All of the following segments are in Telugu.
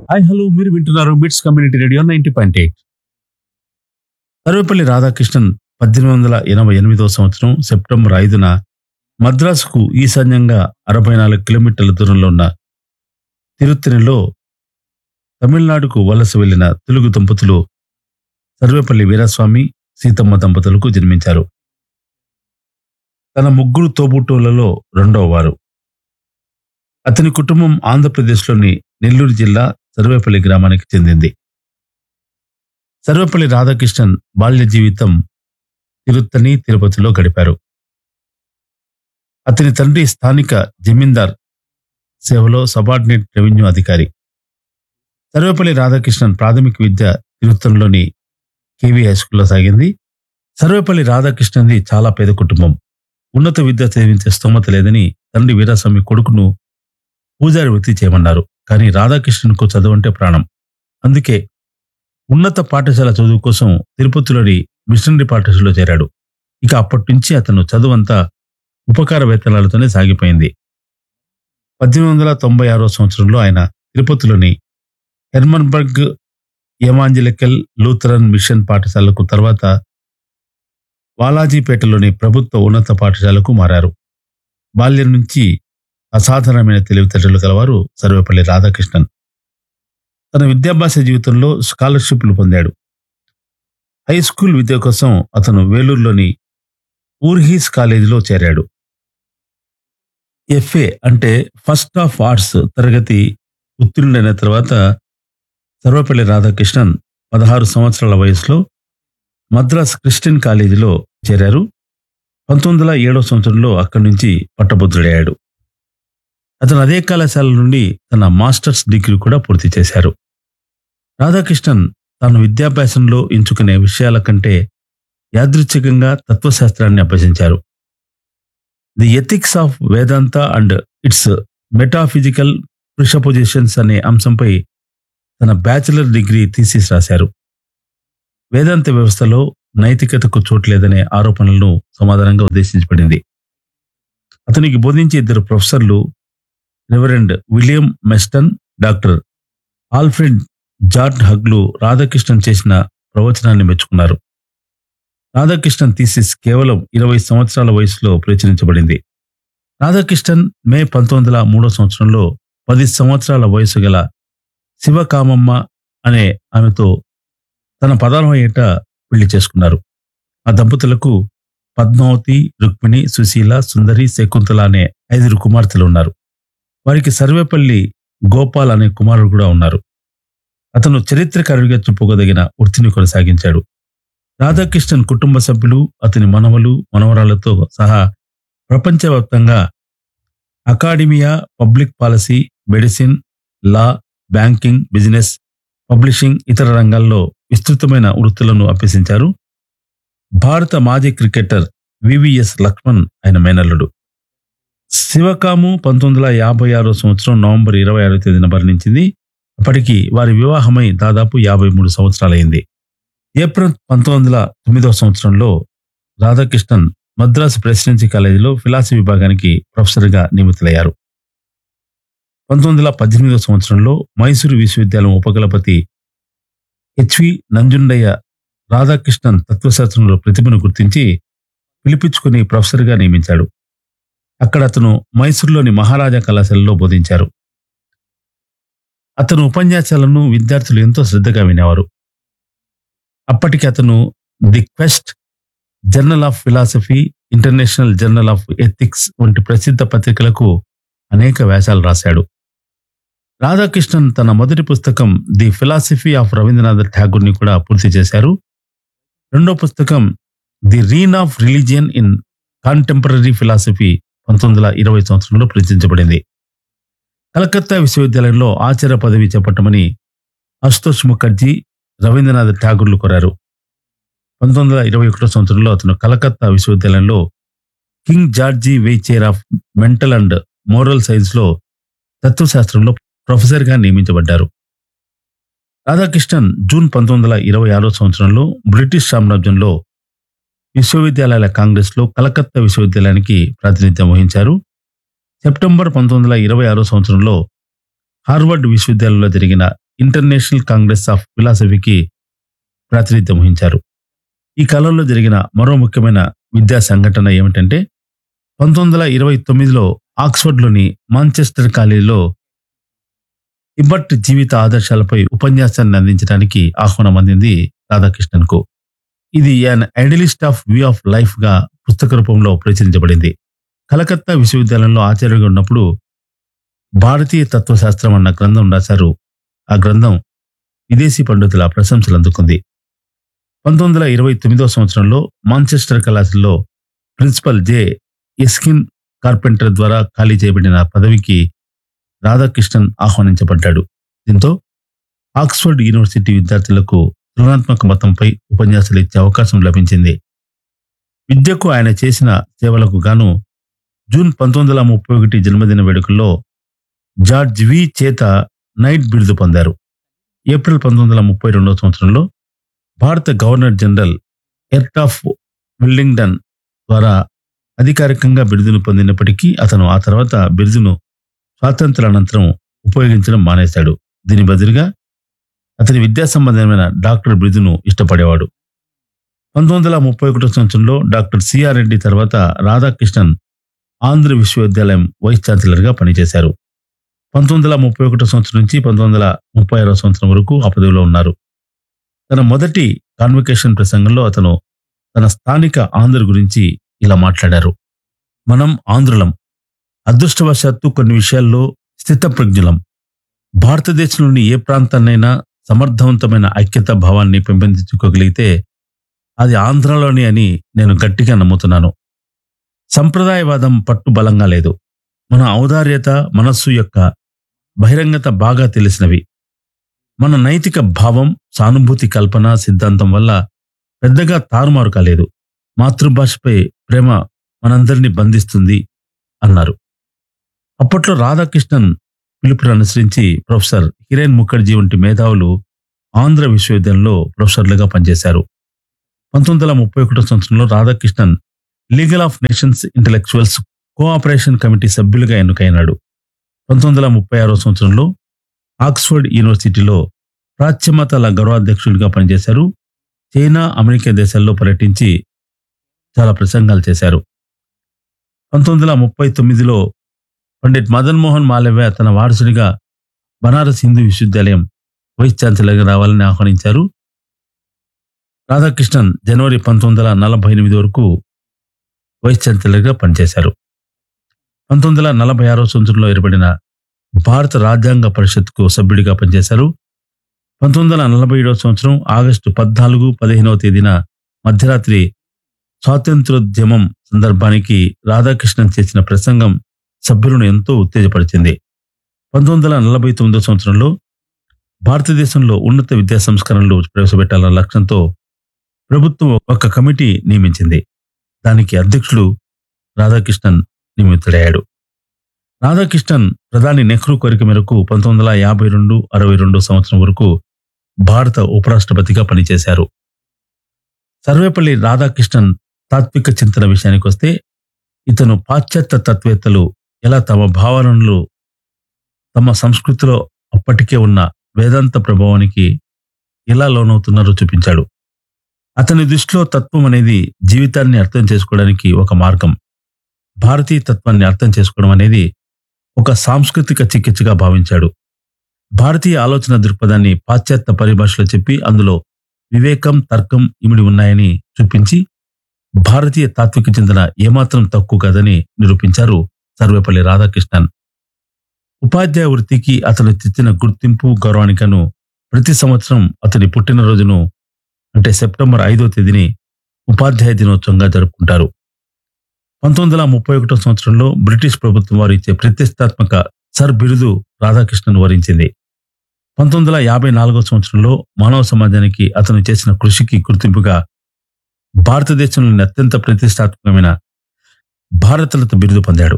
హాయ్ హలో మీరు వింటున్నారు MITS community radio ninety point eight Sarvepalli Radhakrishnan పద్దెనిమిది వందల ఎనభై ఎనిమిదవ సంవత్సరం సెప్టెంబర్ ఐదున మద్రాసుకు ఈశాన్యంగా అరవై నాలుగు కిలోమీటర్ల దూరంలో ఉన్న తిరుత్తణిలో తమిళనాడుకు వలస వెళ్లిన తెలుగు దంపతులు సర్వేపల్లి వీరస్వామి సీతమ్మ దంపతులకు జన్మించారు తన ముగ్గురు తోబుట్టువులలో రెండవ వారు అతని కుటుంబం ఆంధ్రప్రదేశ్లోని నెల్లూరు జిల్లా సర్వేపల్లి గ్రామానికి చెందింది సర్వేపల్లి రాధాకృష్ణన్ బాల్య జీవితం తిరుత్తని తిరుపతిలో గడిపారు అతని తండ్రి స్థానిక జమీందార్ సేవలో సబార్డినేట్ రెవెన్యూ అధికారి సర్వేపల్లి రాధాకృష్ణన్ ప్రాథమిక విద్య తిరుత్తనిలోని కేవీ హై స్కూల్లో సాగింది సర్వేపల్లి రాధాకృష్ణన్ది చాలా పేద కుటుంబం ఉన్నత విద్య చదివించే స్తోమత లేదని తండ్రి వీరాస్వామి కొడుకును పూజారి వృత్తి చేయమన్నారు కానీ రాధాకృష్ణన్కు చదువు అంటే ప్రాణం అందుకే ఉన్నత పాఠశాల చదువు కోసం తిరుపతిలోని మిషనరీ పాఠశాలలో చేరాడు ఇక అప్పటి నుంచి అతను చదువు అంతా ఉపకార వేతనాలతోనే సాగిపోయింది పద్దెనిమిది వందల తొంభై ఆరో సంవత్సరంలో ఆయన తిరుపతిలోని హెర్మన్బర్గ్ ఎమాంజలికల్ లూథరన్ మిషన్ పాఠశాలకు తర్వాత వాలాజీపేటలోని ప్రభుత్వ ఉన్నత పాఠశాలకు మారారు బాల్యం నుంచి అసాధారణమైన తెలివితేటలు గలవారు సర్వేపల్లి రాధాకృష్ణన్ తన విద్యాభ్యాస జీవితంలో స్కాలర్షిప్లు పొందాడు హై స్కూల్ విద్య కోసం అతను వేలూరులోని ఊర్హీస్ కాలేజీలో చేరాడు ఎఫ్ఏ అంటే ఫస్ట్ ఆఫ్ ఆర్ట్స్ తరగతి ఉత్తీర్ణుడైన తర్వాత సర్వపల్లి రాధాకృష్ణన్ పదహారు సంవత్సరాల వయసులో మద్రాస్ క్రిస్టియన్ కాలేజీలో చేరారు పంతొమ్మిది వందల ఏడవ సంవత్సరంలో అక్కడి నుంచి పట్టభద్రుడయ్యాడు అతను అదే కళాశాల నుండి తన మాస్టర్స్ డిగ్రీ కూడా పూర్తి చేశారు రాధాకృష్ణన్ తాను విద్యాభ్యాసంలో ఎంచుకునే విషయాల కంటే యాదృచ్ఛికంగా తత్వశాస్త్రాన్ని అభ్యసించారు the ethics of Vedanta and its metaphysical presuppositions అనే అంశంపై తన బ్యాచిలర్ డిగ్రీ థీసిస్ రాశారు వేదాంత వ్యవస్థలో నైతికతకు చోట్లేదనే ఆరోపణలను సమాధానంగా ఉద్దేశించబడింది అతనికి బోధించే ఇద్దరు ప్రొఫెసర్లు reverend William Meston doctor Alfred George హగ్లు రాధాకృష్ణన్ చేసిన ప్రవచనాన్ని మెచ్చుకున్నారు రాధాకృష్ణన్ థీసిస్ కేవలం ఇరవై సంవత్సరాల వయసులో ప్రచురించబడింది రాధాకృష్ణన్ మే పంతొమ్మిది వందల మూడో సంవత్సరంలో పది సంవత్సరాల వయసు గల శివకామమ్మ అనే ఆమెతో తన పదార్వ ఏట పెళ్లి చేసుకున్నారు ఆ దంపతులకు పద్మావతి రుక్మిణి సుశీల సుందరి శకుంతల అనే ఐదుగురు కుమార్తెలు ఉన్నారు వారికి సర్వేపల్లి గోపాల్ అనే కుమారుడు కూడా ఉన్నారు అతను చరిత్రకారుడిగా చెప్పుకోదగిన వృత్తిని కొనసాగించాడు రాధాకృష్ణన్ కుటుంబ సభ్యులు అతని మనవలు మనవరాలతో సహా ప్రపంచవ్యాప్తంగా academia public policy medicine law banking business publishing ఇతర రంగాల్లో విస్తృతమైన వృత్తులను అభ్యసించారు భారత మాజీ క్రికెటర్ వివిఎస్ లక్ష్మణ్ ఆయన మేనల్లుడు శివకాము పంతొమ్మిది వందల యాభై ఆరో సంవత్సరం నవంబర్ ఇరవై ఆరో తేదీన మరణించింది అప్పటికి వారి వివాహమై దాదాపు యాభై మూడు సంవత్సరాలైంది ఏప్రిల్ పంతొమ్మిది వందల తొమ్మిదవ సంవత్సరంలో రాధాకృష్ణన్ మద్రాసు ప్రెసిడెన్సీ కాలేజీలో ఫిలాసఫీ విభాగానికి ప్రొఫెసర్గా నియమితులయ్యారు పంతొమ్మిది వందల పద్దెనిమిదవ సంవత్సరంలో మైసూరు విశ్వవిద్యాలయం ఉపకులపతి హెచ్వి నంజుండయ్య రాధాకృష్ణన్ తత్వశాస్త్రంలో ప్రతిభను గుర్తించి పిలిపించుకుని ప్రొఫెసర్గా నియమించాడు అక్కడ అతను మైసూరులోని మహారాజా కళాశాలలో బోధించారు అతను ఉపన్యాసాలను విద్యార్థులు ఎంతో శ్రద్ధగా వినేవారు అప్పటికి అతను the quest journal of philosophy international journal of ethics వంటి ప్రసిద్ధ పత్రికలకు అనేక వ్యాసాలు రాశాడు రాధాకృష్ణన్ తన మొదటి పుస్తకం ది ఫిలాసఫీ ఆఫ్ రవీంద్రనాథ్ ఠాగూర్ని కూడా పూర్తి చేశారు రెండో పుస్తకం the reign of religion in contemporary philosophy పంతొమ్మిది వందల ఇరవై సంవత్సరంలో ప్రచురించబడింది కలకత్తా విశ్వవిద్యాలయంలో ఆచార్య పదవి చేపట్టమని అశుతోష్ ముఖర్జీ రవీంద్రనాథ్ ఠాగూర్లు కోరారు పంతొమ్మిది వందల ఇరవై ఒకటో సంవత్సరంలో అతను కలకత్తా విశ్వవిద్యాలయంలో king George V chair of mental and moral science లో తత్వశాస్త్రంలో ప్రొఫెసర్గా నియమించబడ్డారు రాధాకృష్ణన్ జూన్ పంతొమ్మిది వందల ఇరవై ఆరో సంవత్సరంలో బ్రిటిష్ సామ్రాజ్యంలో విశ్వవిద్యాలయాల కాంగ్రెస్లో కలకత్తా విశ్వవిద్యాలయానికి ప్రాతినిధ్యం వహించారు సెప్టెంబర్ పంతొమ్మిది వందల ఇరవై ఆరో సంవత్సరంలో హార్వర్డ్ విశ్వవిద్యాలయంలో జరిగిన ఇంటర్నేషనల్ కాంగ్రెస్ ఆఫ్ ఫిలాసఫీకి ప్రాతినిధ్యం వహించారు ఈ కాలంలో జరిగిన మరో ముఖ్యమైన విద్యా సంఘటన ఏమిటంటే పంతొమ్మిది వందల ఇరవై తొమ్మిదిలో ఆక్స్ఫర్డ్లోని మాంచెస్టర్ కాలేజీలో ఇబ్బట్ జీవిత ఆదర్శాలపై ఉపన్యాసాన్ని అందించడానికి ఆహ్వానం అందింది రాధాకృష్ణన్కు ఇది an idealist of view of life గా పుస్తక రూపంలో ప్రచురించబడింది కలకత్తా విశ్వవిద్యాలయంలో ఆచార్యుగా ఉన్నప్పుడు భారతీయ తత్వశాస్త్రం అన్న గ్రంథం రాశారు ఆ గ్రంథం విదేశీ పండితుల ప్రశంసలు అందుకుంది పంతొమ్మిది వందల ఇరవై తొమ్మిదవ సంవత్సరంలో మాంచెస్టర్ కళాశాలలో ప్రిన్సిపల్ జె ఎస్కిన్ కార్పెంటర్ ద్వారా ఖాళీ చేయబడిన పదవికి రాధాకృష్ణన్ ఆహ్వానించబడ్డాడు దీంతో ఆక్స్ఫర్డ్ యూనివర్సిటీ విద్యార్థులకు తులనాత్మక మతంపై ఉపన్యాసాలు ఇచ్చే అవకాశం లభించింది విద్యకు ఆయన చేసిన సేవలకు గాను జూన్ పంతొమ్మిది వందల ముప్పై ఒకటి జన్మదిన వేడుకల్లో జార్జ్ వి చేత నైట్ బిరుదు పొందారు ఏప్రిల్ పంతొమ్మిది వందల ముప్పై రెండవ సంవత్సరంలో భారత governor general earl of Willingdon ద్వారా అధికారికంగా బిరుదును పొందినప్పటికీ అతను ఆ తర్వాత బిరుదును స్వాతంత్ర అనంతరం ఉపయోగించడం మానేశాడు దీని బదులుగా అతని విద్యా సంబంధమైన డాక్టర్ బిరుదును ఇష్టపడేవాడు పంతొమ్మిది వందల ముప్పై ఒకటో సంవత్సరంలో డాక్టర్ సిఆర్ రెడ్డి తర్వాత రాధాకృష్ణన్ ఆంధ్ర విశ్వవిద్యాలయం వైస్ ఛాన్సలర్గా పనిచేశారు పంతొమ్మిది వందల ముప్పై ఒకటో సంవత్సరం నుంచి పంతొమ్మిది వందల ముప్పై ఆరో సంవత్సరం వరకు ఆ పదవిలో ఉన్నారు తన మొదటి కాన్వకేషన్ ప్రసంగంలో అతను తన స్థానిక ఆంధ్ర గురించి ఇలా మాట్లాడారు మనం ఆంధ్రులం అదృష్టవశాత్తు కొన్ని విషయాల్లో స్థితప్రజ్ఞులం భారతదేశంలోని ఏ ప్రాంతాన్నైనా సమర్థవంతమైన ఐక్యత భావాన్ని పెంపొందించుకోగలిగితే అది ఆంధ్రలోని అని నేను గట్టిగా నమ్ముతున్నాను సంప్రదాయవాదం పట్టు బలంగా లేదు మన ఔదార్యత మనస్సు యొక్క బహిరంగత బాగా తెలిసినవి మన నైతిక భావం సానుభూతి కల్పన సిద్ధాంతం వల్ల పెద్దగా తారుమారు కాలేదు మాతృభాషపై ప్రేమ మనందరినీ బంధిస్తుంది అన్నారు అప్పట్లో రాధాకృష్ణన్ పిలుపును అనుసరించి ప్రొఫెసర్ హిరేన్ ముఖర్జీ వంటి మేధావులు ఆంధ్ర విశ్వవిద్యాలయంలో ప్రొఫెసర్లుగా పనిచేశారు పంతొమ్మిది వందల ముప్పై ఒకటో సంవత్సరంలో Radhakrishnan legal of nations intellectuals cooperation committee సభ్యులుగా ఎన్నికైనాడు పంతొమ్మిది వందల ముప్పై ఆరో సంవత్సరంలో ఆక్స్ఫర్డ్ యూనివర్సిటీలో ప్రాచ్యమతాల గౌరవాధ్యక్షుడిగా పనిచేశారు చైనా అమెరికా దేశాల్లో పర్యటించి చాలా ప్రసంగాలు చేశారు పంతొమ్మిది వందల ముప్పై తొమ్మిదిలో పండిట్ మదన్ మోహన్ మాలవ్య తన వారసుడిగా బనారస్ హిందూ విశ్వవిద్యాలయం వైస్ ఛాన్సలర్గా రావాలని ఆహ్వానించారు రాధాకృష్ణన్ జనవరి పంతొమ్మిది వందల నలభై ఎనిమిది వరకు వైస్ ఛాన్సలర్గా పనిచేశారు పంతొమ్మిది వందల నలభై ఆరో సంవత్సరంలో ఏర్పడిన భారత రాజ్యాంగ పరిషత్కు సభ్యుడిగా పనిచేశారు పంతొమ్మిది వందల నలభై ఏడవ సంవత్సరం ఆగస్టు పద్నాలుగు పదిహేనవ తేదీన మధ్యరాత్రి స్వాతంత్రోద్యమం సందర్భానికి రాధాకృష్ణన్ చేసిన ప్రసంగం సభ్యులను ఎంతో ఉత్తేజపరిచింది పంతొమ్మిది వందల నలభై తొమ్మిదో సంవత్సరంలో భారతదేశంలో ఉన్నత విద్యా సంస్కరణలు ప్రవేశపెట్టాలన్న లక్ష్యంతో ప్రభుత్వం ఒక కమిటీ నియమించింది దానికి అధ్యక్షుడు రాధాకృష్ణన్ నియమితుడయ్యాడు రాధాకృష్ణన్ ప్రధాని నెహ్రూ కోరిక మేరకు పంతొమ్మిది వందల యాభై రెండు అరవై రెండు సంవత్సరం వరకు భారత ఉపరాష్ట్రపతిగా పనిచేశారు సర్వేపల్లి రాధాకృష్ణన్ తాత్విక చింతన విషయానికి వస్తే ఇతను పాశ్చాత్య తత్వేత్తలు ఎలా తమ భావనలు తమ సంస్కృతిలో అప్పటికే ఉన్న వేదాంత ప్రభావానికి ఎలా లోనవుతున్నారో చూపించాడు అతని దృష్టిలో తత్వం అనేది జీవితాన్ని అర్థం చేసుకోవడానికి ఒక మార్గం భారతీయ తత్వాన్ని అర్థం చేసుకోవడం అనేది ఒక సాంస్కృతిక చికిత్సగా భావించాడు భారతీయ ఆలోచన దృక్పథాన్ని పాశ్చాత్య పరిభాషలో చెప్పి అందులో వివేకం తర్కం ఇమిడి ఉన్నాయని చూపించి భారతీయ తాత్విక చింతన ఏమాత్రం తక్కువ కాదని నిరూపించారు సర్వేపల్లి రాధాకృష్ణన్ ఉపాధ్యాయ వృత్తికి అతను తెచ్చిన గుర్తింపు గౌరవానికను ప్రతి సంవత్సరం అతని పుట్టినరోజును అంటే సెప్టెంబర్ ఐదో తేదీని ఉపాధ్యాయ దినోత్సవంగా జరుపుకుంటారు పంతొమ్మిది వందల ముప్పై ఒకటో సంవత్సరంలో బ్రిటిష్ ప్రభుత్వం వారు ఇచ్చే ప్రతిష్టాత్మక సర్ బిరుదు రాధాకృష్ణన్ వరించింది పంతొమ్మిది వందల యాభై నాలుగో సంవత్సరంలో మానవ సమాజానికి అతను చేసిన కృషికి గుర్తింపుగా భారతదేశంలోని అత్యంత ప్రతిష్టాత్మకమైన భారతరత్న బిరుదు పొందాడు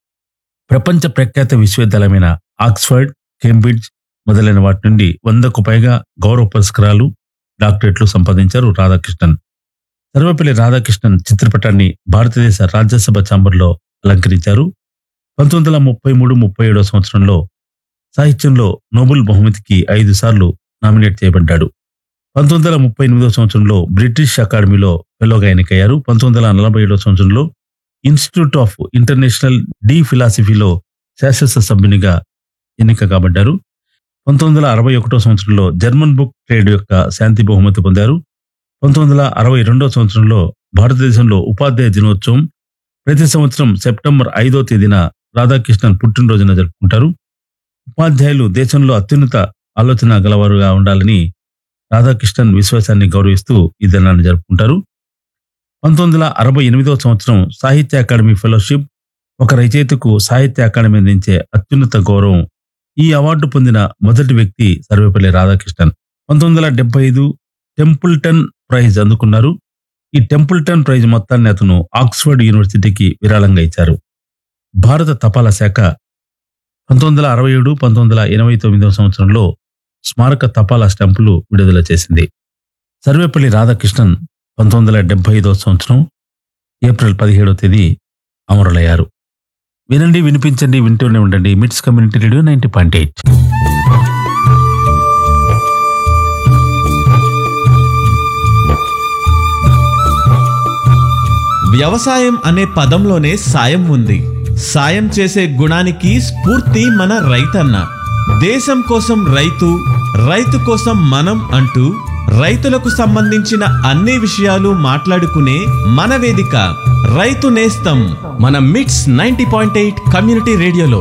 ప్రపంచ ప్రఖ్యాత విశ్వవిద్యాలయమైన ఆక్స్ఫర్డ్ కేంబ్రిడ్జ్ మొదలైన వాటి నుండి వందకు పైగా గౌరవ పురస్కారాలు డాక్టరేట్లు సంపాదించారు రాధాకృష్ణన్ సర్వపల్లి రాధాకృష్ణన్ చిత్రపటాన్ని భారతదేశ రాజ్యసభ ఛాంబర్లో అలంకరించారు పంతొమ్మిది వందల ముప్పై మూడు ముప్పై ఏడో సంవత్సరంలో సాహిత్యంలో నోబెల్ బహుమతికి ఐదు సార్లు నామినేట్ చేయబడ్డాడు పంతొమ్మిది వందల ముప్పై ఎనిమిదో సంవత్సరంలో బ్రిటిష్ అకాడమీలో ఫెలోగా ఎన్నికయ్యారు పంతొమ్మిది వందల నలభై ఏడో సంవత్సరంలో ఇన్స్టిట్యూట్ ఆఫ్ ఇంటర్నేషనల్ డి ఫిలాసఫీలో శాశ్వత సభ్యునిగా ఎన్నిక కాబడ్డారు పంతొమ్మిది వందల అరవై ఒకటో సంవత్సరంలో జర్మన్ బుక్ ట్రేడ్ యొక్క శాంతి బహుమతి పొందారు పంతొమ్మిది వందల అరవై రెండో సంవత్సరంలో భారతదేశంలో ఉపాధ్యాయ దినోత్సవం ప్రతి సంవత్సరం సెప్టెంబర్ ఐదో తేదీన రాధాకృష్ణన్ పుట్టినరోజున జరుపుకుంటారు ఉపాధ్యాయులు దేశంలో అత్యున్నత ఆలోచన గలవారుగా ఉండాలని రాధాకృష్ణన్ విశ్వాసాన్ని గౌరవిస్తూ ఈ దినాన్ని జరుపుకుంటారు పంతొమ్మిది వందల అరవై ఎనిమిదో సంవత్సరం సాహిత్య అకాడమీ ఫెలోషిప్ ఒక రచయితకు సాహిత్య అకాడమీ అందించే అత్యున్నత గౌరవం ఈ అవార్డు పొందిన మొదటి వ్యక్తి సర్వేపల్లి రాధాకృష్ణన్ పంతొమ్మిది వందల డెబ్బై ఐదు టెంపుల్టన్ ప్రైజ్ అందుకున్నారు ఈ టెంపుల్టన్ ప్రైజ్ మొత్తాన్ని అతను ఆక్స్ఫర్డ్ యూనివర్సిటీకి విరాళంగా ఇచ్చారు భారత తపాలా శాఖ పంతొమ్మిది వందల అరవై ఏడు పంతొమ్మిది వందల ఎనభై తొమ్మిదవ సంవత్సరంలో స్మారక తపాలా స్టాంపులు విడుదల చేసింది సర్వేపల్లి రాధాకృష్ణన్ పంతొమ్మిది వందల డెబ్బై ఐదవ సంవత్సరం ఏప్రిల్ పదిహేడవ తేదీ అమరులయ్యారు వినండి వినిపించండి వింటూనే ఉండండి MITS community radio ninety point eight వ్యవసాయం అనే పదంలోనే సాయం ఉంది సాయం చేసే గుణానికి స్ఫూర్తి మన రైతన్న దేశం కోసం రైతు రైతు కోసం మనం అంటూ రైతులకు సంబంధించిన అన్ని విషయాలు మాట్లాడుకునే మన వేదిక రైతు నేస్తం మన MITS ninety point eight community రేడియోలో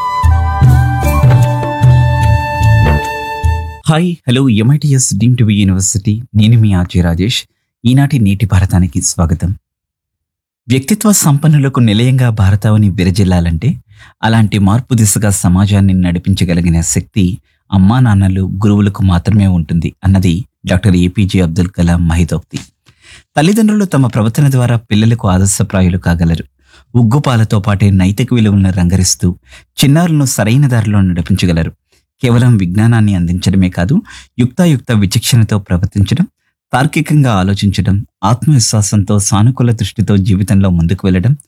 hi hello MITS deem to be university నేను మీ ఆర్జే రాజేష్ ఈనాటి నేటి భారతానికి స్వాగతం వ్యక్తిత్వ సంపన్నులకు నిలయంగా భారతావని విరజిల్లాలంటే అలాంటి మార్పు దిశగా సమాజాన్ని నడిపించగలిగిన శక్తి అమ్మా నాన్నలు గురువులకు మాత్రమే ఉంటుంది అన్నది డాక్టర్ ఏపీజే అబ్దుల్ కలాం మహితోక్తి తల్లిదండ్రులు తమ ప్రవర్తన ద్వారా పిల్లలకు ఆదర్శప్రాయులు కాగలరు ఉగ్గుపాలతో పాటే నైతిక విలువలను రంగరిస్తూ చిన్నారులను సరైన దారిలో నడిపించగలరు కేవలం విజ్ఞానాన్ని అందించడమే కాదు యుక్తాయుక్త విచక్షణతో ప్రవర్తించడం తార్కికంగా ఆలోచించడం ఆత్మవిశ్వాసంతో సానుకూల దృష్టితో జీవితంలో ముందుకు వెళ్ళడం